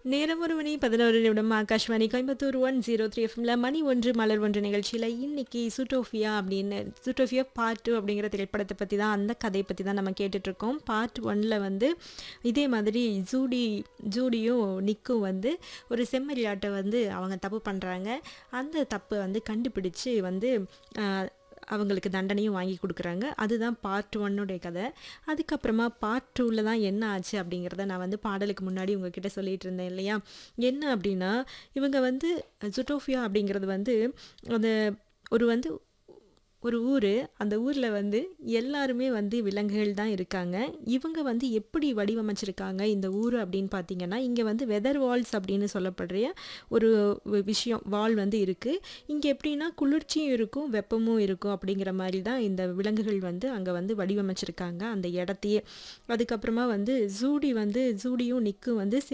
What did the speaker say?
நேரம் ஒரு மணி பதினோரு நிமிடம் Akashvani Coimbatore one zero three எஃப்எம்ல மணி ஒன்று மலர் ஒன்று நிகழ்ச்சியில் இன்னைக்கு சுட்டோஃபியா அப்படின்னு சுட்டோஃபியா பார்ட் டூ அப்படிங்கிற திரைப்படத்தை பற்றி தான் அந்த கதையை பற்றி தான் நம்ம கேட்டுட்ருக்கோம் பார்ட் ஒன்னில் வந்து இதே மாதிரி ஜூடி ஜூடியும் நிக்கும் வந்து ஒரு செம்மறியாட்டை வந்து அவங்க தப்பு பண்ணுறாங்க அந்த தப்பை வந்து கண்டுபிடிச்சு வந்து ஆஹ், அவங்களுக்கு தண்டனையும் வாங்கி கொடுக்குறாங்க அதுதான் பார்ட் ஒன்னுடைய கதை அதுக்கப்புறமா பார்ட் டூவில் தான் என்ன ஆச்சு அப்படிங்கிறத நான் வந்து பாடலுக்கு முன்னாடி உங்ககிட்ட சொல்லிட்டு இருந்தேன் இல்லையா என்ன அப்படின்னா இவங்க வந்து ஜுட்டோஃபியா அப்படிங்கிறது வந்து அந்த ஒரு வந்து ஒரு ஊர் அந்த ஊரில் வந்து எல்லாருமே வந்து விலங்குகள் தான் இருக்காங்க இவங்க வந்து எப்படி வடிவமைச்சிருக்காங்க இந்த ஊர் அப்படின்னு பார்த்தீங்கன்னா இங்கே வந்து வெதர் வால்ஸ் அப்படின்னு சொல்லப்படுற ஒரு வி- விஷயம் வால் வந்து இருக்குது இங்கே எப்படின்னா குளிர்ச்சியும் இருக்கும் வெப்பமும் இருக்கும் அப்படிங்கிற மாதிரி தான் இந்த விலங்குகள் வந்து அங்கே வந்து வடிவமைச்சிருக்காங்க அந்த இடத்தையே அதுக்கப்புறமா வந்து ஜூடி வந்து ஜூடியும் நிக்கும் வந்து